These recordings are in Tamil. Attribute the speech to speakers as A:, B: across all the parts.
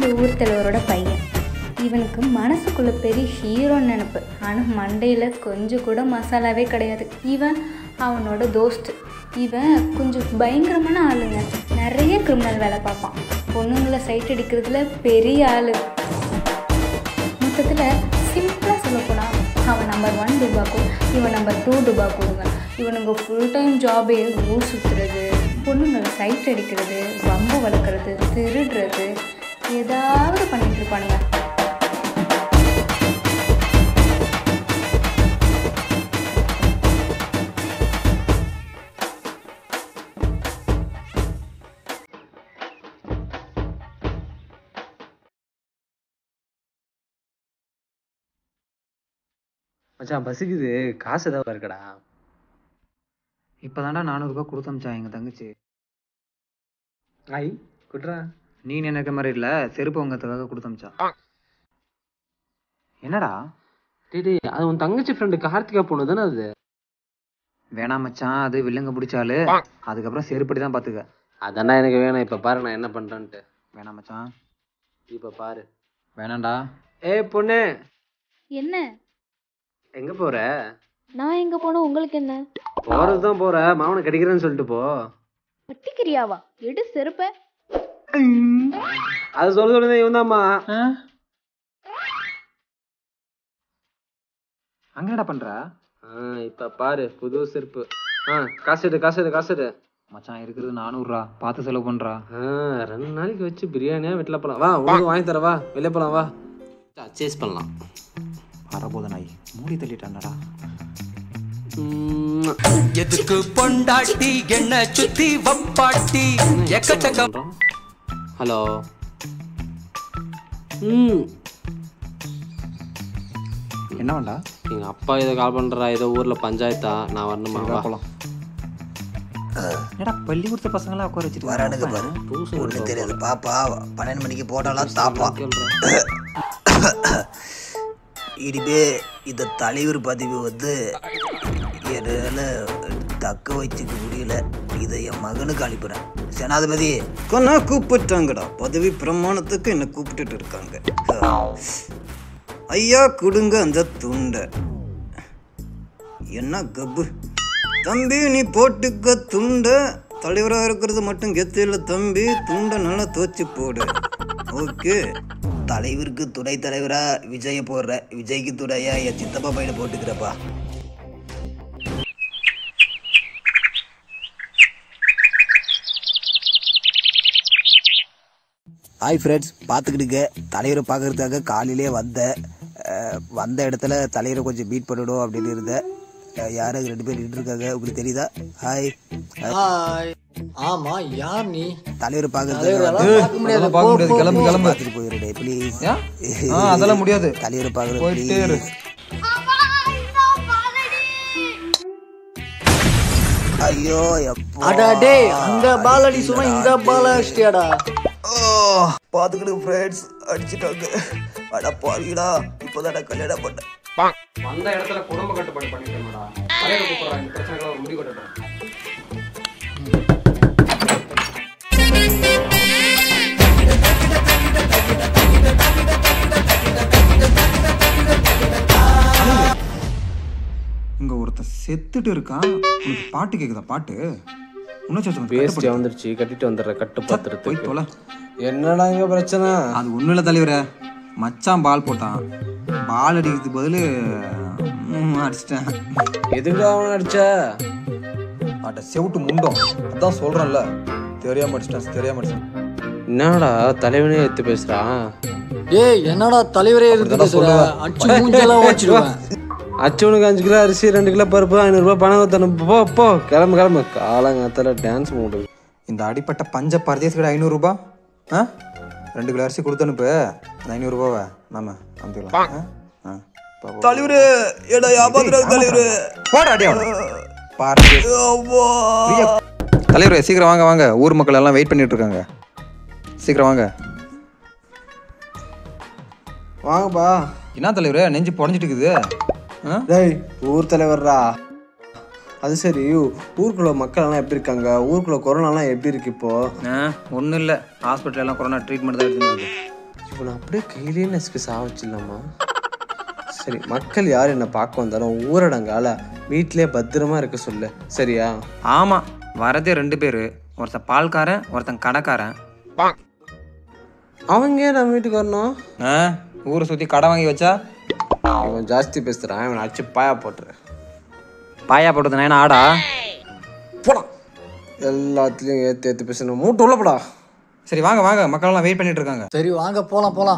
A: இந்த ஊர் தலைவரோட பையன் இவனுக்கு மனசுக்குள்ள பெரிய ஹீரோன்னு நினப்பு ஆனால் மண்டையில் கொஞ்சம் கூட மசாலாவே கிடையாது இவன் அவனோட தோஸ்த் இவன் கொஞ்சம் பயங்கரமான ஆளுங்க நிறைய கிரிமினல் வேலை பார்ப்பான் பொண்ணுங்களை சைட் அடிக்கிறதுல பெரிய ஆள் மொத்தத்தில் சிம்பிளாக சொல்லப்போனால் அவன் நம்பர் ஒன் டுபாக்கும் இவன் நம்பர் டூ டுபாக்குங்க இவனுங்க ஃபுல் டைம் ஜாபே ஊர் சுற்றுறது பொண்ணுங்களை சைட் அடிக்கிறது வம்பு வளர்க்குறது திருடுறது ஏதாவது பண்ணிட்டு இருப்பானுங்க
B: மச்சான் பசிக்குது காசு ஏதாவது இருக்கடா
C: இப்போதான்டா நானூறுரூபா கொடுத்தமிச்சா எங்கள் தங்கச்சி
B: ஐ குட்ரா
C: நீ நினைக்கிற மாதிரி இல்லை செருப்பு வாங்கறதுக்காக கொடுத்தமிச்சா என்னடா
B: டேய் டேய் அது உன் தங்கச்சி ஃப்ரெண்டு கார்த்திகா பொண்ணு தானே அது
C: வேணாம் மச்சான் அது வில்லங்க பிடிச்சாலு அதுக்கப்புறம் செருப்படி தான் பார்த்துக்க
B: அதான்டா எனக்கு வேணாம் இப்போ பாரு நான் என்ன பண்ணுறேன்ட்டு
C: வேணாம் மச்சான்
B: இப்போ பாரு
C: வேணாம்டா
B: ஏய் பொண்ணு
A: என்ன
B: எங்கே போற
A: நான் எங்கே போனோம் உங்களுக்கு என்ன
B: போகிறது தான் போற மாவனை கிடைக்கிறேன்னு சொல்லிட்டு போ
A: பட்டிக்கிறியாவா எடு செருப்ப
B: அது சொல்ல சொல்லுங்க இவன் தான்மா
C: அங்க என்னடா பண்ற
B: ஆ இப்போ பாரு புது செருப்பு ஆ காசு எடு காசு எடு காசு எடு
C: மச்சான் இருக்கிறது நானூறுரூவா பார்த்து செலவு பண்றா
B: ஆ ரெண்டு நாளைக்கு வச்சு பிரியாணியாக வீட்டில் போகலாம் வா உனக்கு வாங்கி தரேன் வா வெளியே போகலாம் வா சேஸ் பண்ணலாம்
C: வரபோத நாய் மூடி தள்ளிட்டான்டா
B: ம்,
D: எதுக்கு பொண்டாட்டி என்ன சுத்தி வப்பாட்டி எக்கச்சக்கம்
B: ஹலோ ம்
C: என்ன வேண்டா
B: எங்கள் அப்பா இதை கால் பண்ணுறா ஏதோ ஊரில் பஞ்சாயத்தா நான் வரணுமா வா
C: போலாம் என்னடா பள்ளிக்கூடத்து பசங்களா உட்கார வச்சுட்டு
E: வரானுங்க பாரு
B: டியூஷன்
E: ஒண்ணு தெரியாது பாப்பா பன்னெண்டு மணிக்கு போட்டாலாம் தாப்பா இனிமே இந்த தலைவர் பதவி வந்து என்னால் தக்க வச்சுக்க முடியல இதை என் மகனுக்கு அனுப்புறேன் சேனாதிபதி கொன்னா கூப்பிட்டாங்கடா பதவி பிரமாணத்துக்கு என்ன கூப்பிட்டுட்டு இருக்காங்க ஐயா கொடுங்க அந்த துண்டை என்ன கப்பு தம்பி நீ போட்டுக்க துண்டை தலைவராக இருக்கிறது மட்டும் கெத்து இல்லை தம்பி துண்டை நல்லா துவச்சி போடு ஓகே தலைவருக்கு துணை தலைவரா விஜய போடுற விஜய்க்கு துணையா என் சித்தப்பா பையனை போட்டுக்கிறப்பா ஹாய் ஃப்ரெண்ட்ஸ் பார்த்துக்கிட்டுங்க தலைவரை பார்க்கறதுக்காக காலையிலே வந்தேன் அஹ், வந்த இடத்துல தலைவரை கொஞ்சம் மீட் பண்ணணும் அப்படின்னு இருந்தேன் அஹ், யாரும் அங்க ரெண்டு பேர் நின்று இருக்காங்க உங்களுக்கு தெரியுதா ஹாய்
F: ஹாய் ஆமா யார் நீ
E: தலைவரை
F: தலைவரெல்லாம்
E: பார்க்கறதுக்காக
F: பார்க்க முடியாது
C: அதெல்லாம் பார்க்க முடியாது.
F: போ,
C: கிளம்பு,
F: போ,
C: கிளம்பு.
E: பார்த்துட்டு போயிடுறேன் ப்ளீஸ்
C: ஆ அதெல்லாம் முடியாது
E: தலைவரை பார்க்கறது
C: போயிட்டே இரு.
E: ப்ளீஸ் ஐயோ எப்பா
F: அடா டேய் அந்த பால் அடி சும்மா இந்த பால் அடிச்சிட்டியாடா
E: பார்த்துக்கிட்டு ஃப்ரெண்ட்ஸ் அடிச்சிட்டாங்க அட பாவிடா இப்போதான் நான் கல்யாணம் பண்ணேன்
B: வந்த இடத்துல குடும்ப கட்டுப்பாடு பண்ணிட்டோம்டா தலைவர் கூப்பிட்றாங்க இந்த பிரச்சனைகளை ஒரு முடிவு கட்டட்டும்
C: இங்க ஒருத்தன் செத்துட்டு இருக்கான் உனக்கு பாட்டு கேக்குதா பாட்டு இன்னும்
B: பேஸ்ட் வந்துருச்சு கட்டிட்டு வந்துடுற
C: போய்
B: கட்டுப்பாத்திரத்துக்கு
C: தொலை
B: என்னடா இங்க பிரச்சனை
C: அது ஒண்ணும் இல்ல தலைவரே மச்சான் பால் போட்டான் பால் அடிக்கிறதுக்கு பதிலு ம், அடிச்சிட்டேன்
B: எதுக்கு அவன் அடிச்ச
C: அட செவுட்டு முண்டோம் அதான் சொல்றேன்ல தெரியாம அடிச்சிட்டேன் தெரியாம அடிச்சிட்டேன்
B: என்னடா தலைவனே எடுத்து பேசுறான்
F: ஏய் என்னடா தலைவரே இருந்து பேசுற அடிச்சு மூஞ்செல்லாம் ஓச்சிடுவேன்
B: அச்சவனுக்கு அஞ்சு கிலோ அரிசி ரெண்டு கிலோ பருப்பு ஐநூறுரூபா பணம் தரணும் போ போ கிளம்பு கிளம்பு காலங்காத்தால டான்ஸ் மூடு
C: இந்த அடிப்பட்ட பஞ்ச பரதேசிக்கிட்ட ஐநூறுரூபா ஆ ரெண்டு கிலோ அரிசி கொடுத்து அனுப்பு அந்த ஐநூறுரூபாவை நாம அனுப்பிக்கலாம் ஆ? ஆ பா, பா.
E: தலைவரு ஏடா ஏமாத்துறாங்க தலைவரு
C: போடா அடி அவனை. பரதேசி. பிரியா. தலைவரே சீக்கிரம் வாங்க வாங்க ஊர் மக்கள் எல்லாம் வெயிட் பண்ணிட்டு இருக்காங்க சீக்கிரம் வாங்க
B: வாங்கப்பா
C: என்ன தலைவரே நெஞ்சு புடஞ்சிட்டு இருக்குது ஆ?
B: டேய் ஊர் தலைவர்ரா அது சரி ஊருக்குள்ள மக்கள் எல்லாம் எப்படி இருக்காங்க ஊருக்குள்ள கொரோனாலாம் எப்படி இருக்கு இப்போ
C: ஆ ஒன்றும் இல்லை ஹாஸ்பிட்டல் எல்லாம் கொரோனா ட்ரீட்மெண்ட் தான் எடுத்துருக்கு
B: இவனை அப்படியே கையிலேயே நசுக்கு சாவச்சிடலாமா சரி மக்கள் யார் என்னை பார்க்க வந்தாலும் ஊரடங்கால வீட்டிலே பத்திரமா இருக்க சொல்லு சரியா
C: ஆமாம் வரதே ரெண்டு பேர் ஒருத்தன் பால்காரன் ஒருத்தன் கடைக்காரன்
B: அவங்க ஏன் நம்ம வீட்டுக்கு வரணும்
C: ஆ ஊரை சுற்றி கடை வாங்கி வச்சா
B: இவன் ஜாஸ்தி பேசுகிறான் இவனை அடிச்சு பாயா போட்டுரு
C: பாயா போட்டது நான் ஆடா
B: போடா எல்லாத்துலேயும் ஏற்று ஏற்று பேசணும் மூட்டு உள்ள போடா
C: சரி வாங்க வாங்க மக்கள்லாம் வெயிட் பண்ணிட்டு இருக்காங்க
F: சரி வாங்க போலாம் போலாம்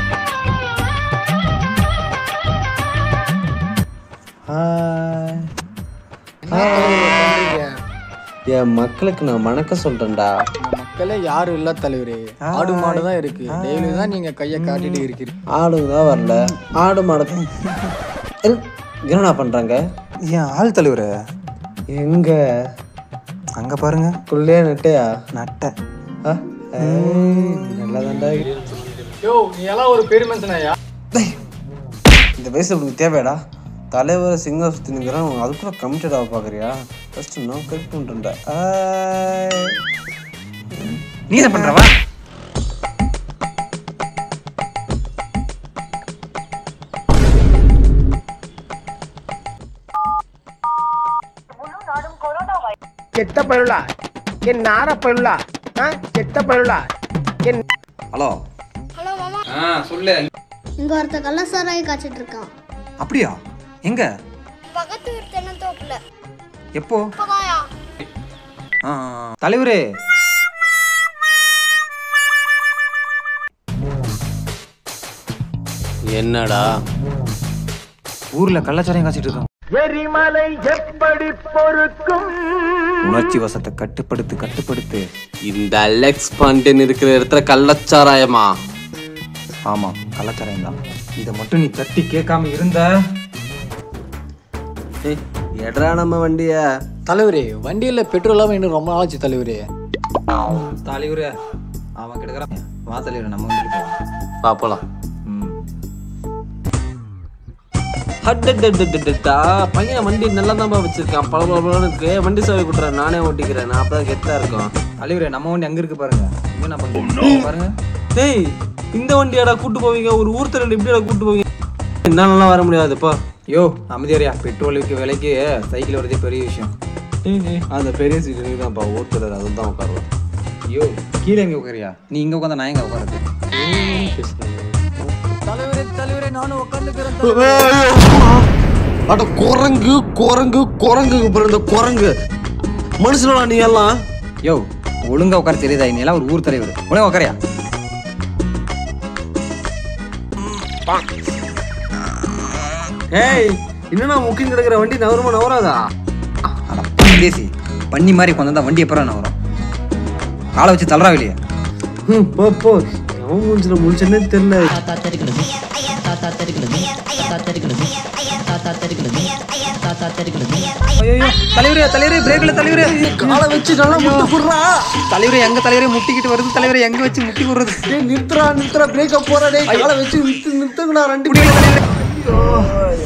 B: என் மக்களுக்கு நான் வணக்கம் சொல்கிறேன்டா
F: இந்த மக்களே யாரும் இல்ல தலைவரே ஆடு மாடு தான் இருக்கு டெய்லி தான் நீங்க கையை காட்டிட்டு இருக்கிறீங்க
B: ஆடுங்க தான் வரல ஆடு மாடு எல், என்னடா பண்ணுறாங்க
C: ஏன் ஆள் தலைவர்
B: எங்க
C: அங்கே பாருங்க
B: குள்ளே நெட்டையா
C: நட்டை
B: ஆ ஏய், நல்லா தான்டா
F: யோ நீ எல்லாம் ஒரு பெரிய மனுஷனாயா
B: இந்த வயசு உனக்கு தேவையாடா தலைவர் சிங்கம் சுற்றி நிற்கிறான் அதுக்குள்ள கமிட்டட் ஆக பார்க்குறியா ஃபர்ஸ்ட் நான் கரெக்ட் பண்ணுறேன்டா
C: நீ என்ன பண்ணுறவா
G: செத்த பழுலா என் நார பழுலா செத்த பழுலா என்
C: ஹலோ
H: ஹலோ மாமா
C: ஆ சொல்லு
H: இங்க ஒருத்த கள்ளசாராய் காய்ச்சிட்டு இருக்கான்
C: அப்படியா எங்க
H: பக்கத்து வீட்டு தென்னந்தோப்புல
C: எப்போ
H: இப்பதாயா
C: ஆ தலைவரே
B: என்னடா
C: ஊர்ல கள்ளச்சாரையும் காய்ச்சிட்டு இருக்கான்
G: எரிமலை எப்படி பொறுக்கும்
C: உணர்ச்சி வசத்தை கட்டுப்படுத்து கட்டுப்படுத்து
B: இந்த அலெக்ஸ் பாண்டியன் இருக்கிற இடத்துல கள்ளச்சாராயமா
C: ஆமா கள்ளச்சாராயம் தான் இதை மட்டும் நீ தட்டி கேட்காம இருந்த
B: ஏய் எட்ரா நம்ம வண்டிய
F: தலைவரே வண்டியில பெட்ரோல் இல்லாம இன்னும் ரொம்ப நாளாச்சு தலைவரே
C: தலைவரே அவன் கிடக்குறான் வா தலைவர் நம்ம வந்துட்டு போலாம்
B: வா போலாம்
C: ம்.
B: அடடடடடடா, பையன் வண்டி நல்லா தான் வச்சிருக்கான் பல பல பலன்னு இருக்கு வண்டி சேவை கொடுறேன் நானே ஓட்டிக்கிறேன் நான் அப்பதான் கெத்தா இருக்கும்
C: தலைவரே நம்ம வண்டி அங்க இருக்கு பாருங்க இங்க என்ன பண்ணுறோம் பாருங்க
B: டேய் இந்த வண்டியாடா கூட்டு போவீங்க ஒரு ஊர் தெருவில் எப்படிடா கூட்டு போவீங்க என்னாலலாம் வர முடியாது இப்போ
C: யோ அமைதியாரியா பெட்ரோலுக்கு விலைக்கு சைக்கிள் வரதே பெரிய விஷயம்
B: அந்த பெரிய சீட்டு தான்ப்பா ஊர் தெருவில் அதில் தான் உட்காருவேன்
C: ஐயோ கீழே எங்க உட்காரியா நீ இங்க உட்காந்தா நான் எங்க உட்காரது
F: தலைவரே தலைவரே நானும் உட்காந்துக்கிறேன்
B: அட குரங்கு குரங்கு குரங்கு பிறந்த குரங்கு மனுஷனடா நீ எல்லாம்
C: யோ ஒழுங்கா உட்கார தெரியுதா நீ எல்லாம் ஒரு ஊர் தலைவர் ஒழுங்கா உட்காரியா
B: ஏய் என்னடா முக்கியம் கிடக்குற வண்டி நவருமா நவராதா
C: அட பேசி பண்ணி மாதிரி கொண்டு வந்தா வண்டி எப்பறம் நான் வரும் காலை வச்சு தளரா இல்லையா
B: ம், போ போ அவன் மூஞ்சில முழிச்சனே தெரியல
C: ஐயோ தலைவரே தலைவரே பிரேக்ல தலைவரே
F: காலை வச்சு நல்லா முட்டு போடுறா
C: தலைவரே எங்க தலைவரே முட்டிக்கிட்டு வருது தலைவரே எங்க வச்சு முட்டி விடுறது
F: டேய் நிறுத்துறா நிறுத்துறா பிரேக்க போறா டேய் காலை வச்சு நிறுத்து நிறுத்துங்கடா ரெண்டு பேரும்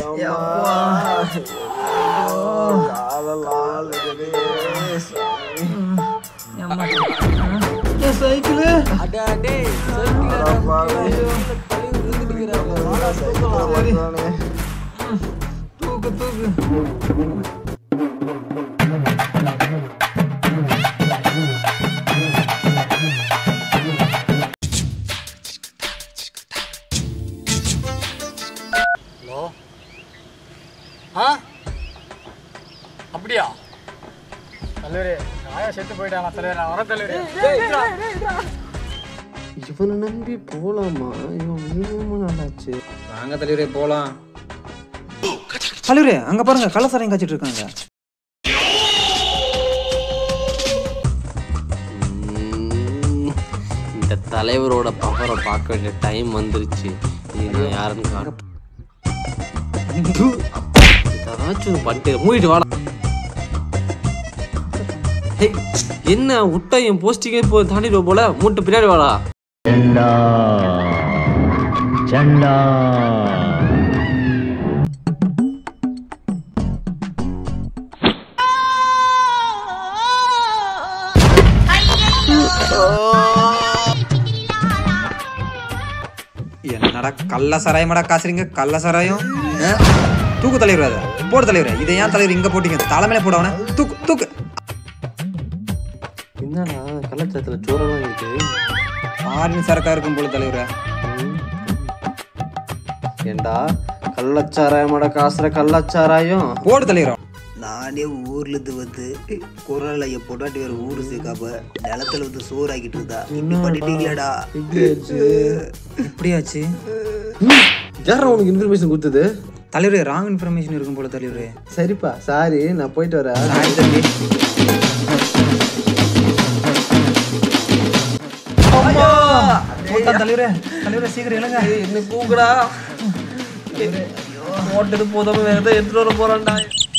F: அடா டேய் சைக்கிள் ஆ அப்படியா தலைவரே நாயா செத்து போயிட்டானா தலைவர் நான் வர தலைவரே
B: இவனை நம்பி போலாமா இவன் மிகவும் நல்லாச்சு
C: வாங்க தலைவரே போலாம் தலைவரே அங்க பாருங்க கள்ளசாரையும் காய்ச்சிட்டு இருக்காங்க
B: ம், இந்த தலைவரோட பவரை பார்க்க வேண்டிய டைம் வந்துருச்சு இது நான் யாருன்னு காட்டு ஏதாச்சும் ஒன்று பண்ணிட்டு மூடிட்டு வாடா ஹேய், என்ன விட்டா என் போஸ்டிங்கே இப்போ தாண்டிடுவோம் போல மூட்டு பின்னாடி வாடா
C: என்னடா கள்ள சாராயமாடா காசுறீங்க கள்ள சாராயம் ஆ? தூக்கு தலைவர் அதை போடு தலைவர் இதை ஏன் தலைவர் இங்க போட்டீங்க தலைமையில போட அவனை தூக்கு தூக்கு
B: என்னடா கள்ளச்சாத்துல சோறெல்லாம் இருக்கு
C: ஆர்மி சரக்கா இருக்கும் போல தலைவரே
B: ஏண்டா கள்ளச்சாராயமாட காசுற கள்ளச்சாராயம்
C: போடு தலைவர்
E: நானே ஊர்ல இருந்து வந்து குரல்ல என் பொண்டாட்டி வேற ஊரு சேர்க்காம நிலத்துல வந்து சோறு ஆக்கிட்டு இருந்தா இப்படி பண்ணிட்டீங்களேடா
C: இப்படியாச்சு
B: யாரா உனக்கு இன்ஃபர்மேஷன் கொடுத்தது
C: தலைவரே ராங் இன்ஃபர்மேஷன் இருக்கும் போல தலைவரே
B: சரிப்பா சாரி நான் போயிட்டு வரேன்
C: சாரி தம்பி போட்டா தலைவரே தலைவரே சீக்கிரம் எழுங்க
B: என்ன கூக்குடா போட்டது போதாம வேற ஏதோ எடுத்துட்டு வர போறான்டா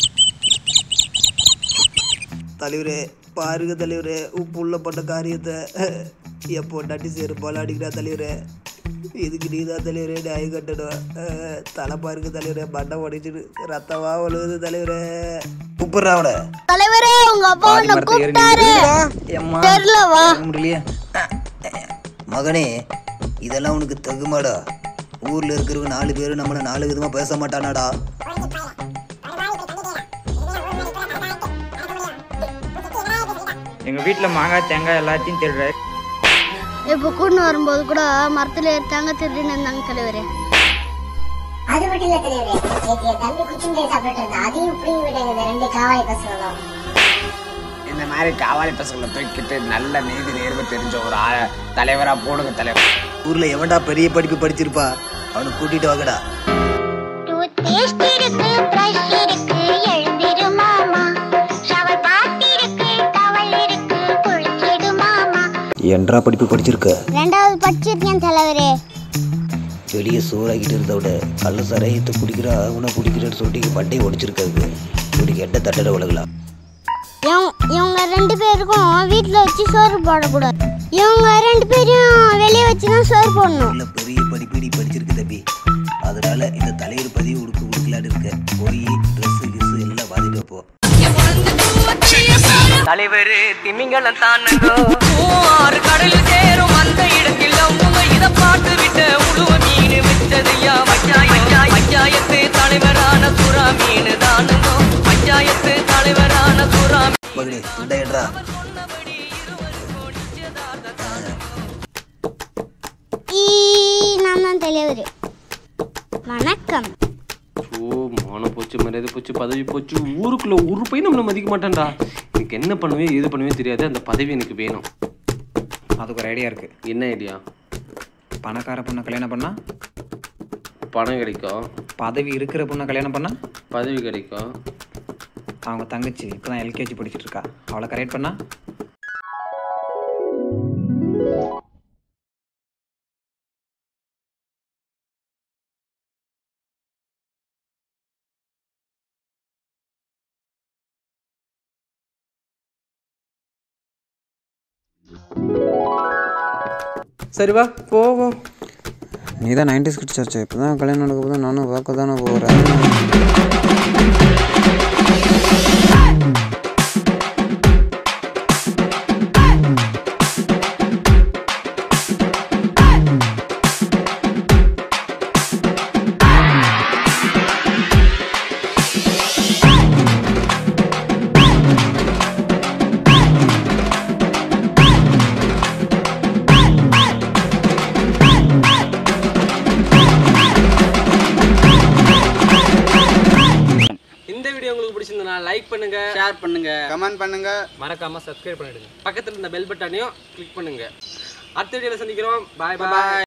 E: தலைவரே பாருங்க தலைவரே உப்பு உள்ள பண்ண காரியத்தை என் பொண்டாட்டி செருப்பால் அடிக்கிறா தலைவரே இதுக்கு நீ தான் தலைவரே நியாயம் கட்டணும் அஹ், தலை பாருங்க தலைவரே மண்டை உடைச்சிடு ரத்தமா ஒழுகுது தலைவரே கூப்பிடுறா அவனை
H: தலைவரே உங்க அப்பா
C: பாதி
H: உன்னை
C: மரத்தை ஏறி
H: கூப்பிட்டாரு
C: எம்மா
H: தெரியலவா
C: இறங்க முடியலையே
E: மகனே இதெல்லாம் உனக்கு தகுமாடா ஊர்ல இருக்கிறவங்க நாலு பேரும் நம்மள நாலு விதமா பேச மாட்டானாடா
I: எங்க வீட்ல மாங்காய் தேங்காய் எல்லாத்தையும் திருடுற
H: இப்ப கூண்டு வரும்போது கூட மரத்துல ஏறிட்டாங்க திருடின்னு இருந்தாங்க தலைவரே
J: அது மட்டும் இல்ல தலைவரே நேத்து என் தம்பி குச்சிண்டே சாப்பிட்டு இருந்தா அதையும் புடிங்கி விட்டாங்க இந்த ரெண்டு காவாய் பசங்களும்
I: இந்த மாதிரி காவாலி பசங்களை தூக்கிட்டு நல்ல நீதி நேர்வு தெரிஞ்ச ஒரு ஆ- தலைவரா போடுங்க தலைவர்
E: ஊர்ல எவன்டா பெரிய படிப்பு படிச்சிருப்பா அவனை கூட்டிட்டு வாங்கடா
J: டூத் பேஸ்ட் இருக்கு பிரஷ் இருக்கு எழுந்திரு மாமா ஷவர் பாத் இருக்கு டவல் இருக்கு குளிச்சிடு மாமா
E: என்றா படிப்பு படிச்சிருக்க
J: ரெண்டாவது படிச்சிருக்கேன் தலைவரே
E: வெளியே சோறாக்கிட்டு இருந்த விட கள்ள சரையத்தை குடிக்கிறா அவனை குடிக்கிறேன்னு சொல்லிட்டு பட்டையை உடைச்சிருக்காது இவனுக்கு எட்ட தட்டட உலகலாம்
H: இவங்க இவங்க ரெண்டு பேருக்கும் வீட்டில் வச்சு சோறு போடக்கூடாது இவங்க ரெண்டு பேரையும் வெளியே வச்சு தான் சோறு போடணும்
E: உள்ள பெரிய படிப்பு நீ படிச்சிருக்கு தம்பி அதனால இந்த தலைவர் பதிவு உடுக்க உடுக்கலான்னு இருக்க போய் ட்ரெஸ் கிஸ் எல்லாம் வாதிட்டு போ
D: தலைவர் திமிங்கலம் தானுங்கோ ஆறு கடல் சேரும் அந்த இடத்தில் அவங்க இத பாட்டு விட்ட உழுவ மீன் விட்டதையா பஞ்சாய பஞ்சாயத்து தலைவரான சுறா மீன் தானுங்கோ பஞ்சாயத்து தலைவரான சுறா
E: மகனே துண்டையன்றா
H: ஈ, நான் தான் தலைவர் வணக்கம்
B: ஓ மானம் போச்சு மரியாதை போச்சு பதவி போச்சு ஊருக்குள்ள ஒரு பையன் நம்மளை மதிக்க மாட்டான்டா எனக்கு என்ன பண்ணுவேன் ஏது பண்ணுவேன் தெரியாது அந்த பதவி எனக்கு வேணும்
C: அதுக்கு ஒரு ஐடியா இருக்கு
B: என்ன ஐடியா
C: பணக்கார பொண்ணை கல்யாணம் பண்ணா
B: பணம் கிடைக்கும்
C: பதவி இருக்கிற பொண்ணை கல்யாணம் பண்ணா
B: பதவி கிடைக்கும்
C: அவங்க தங்கச்சி இப்பதான் எல்கேஜி படிச்சிட்டு இருக்கா அவளை கரெக்ட் பண்ணா
B: சரி வா போவோம்
C: நீ தான் நைன்டி ஸ்கிட்ஸ் ஆச்சு இப்போ தான் கல்யாணம் நடக்க போது நானும் பார்க்க தானே போகிறேன்
B: இந்த வீடியோ உங்களுக்கு பிடிச்சிருந்தா லைக் பண்ணுங்க ஷேர் பண்ணுங்க
F: கமெண்ட் பண்ணுங்க
B: மறக்காம சப்ஸ்கிரைப் பண்ணிடுங்க பக்கத்துல இருந்த பெல் பட்டனையும் கிளிக் பண்ணுங்க அடுத்த வீடியோல சந்திக்கிறோம் பாய் பாய்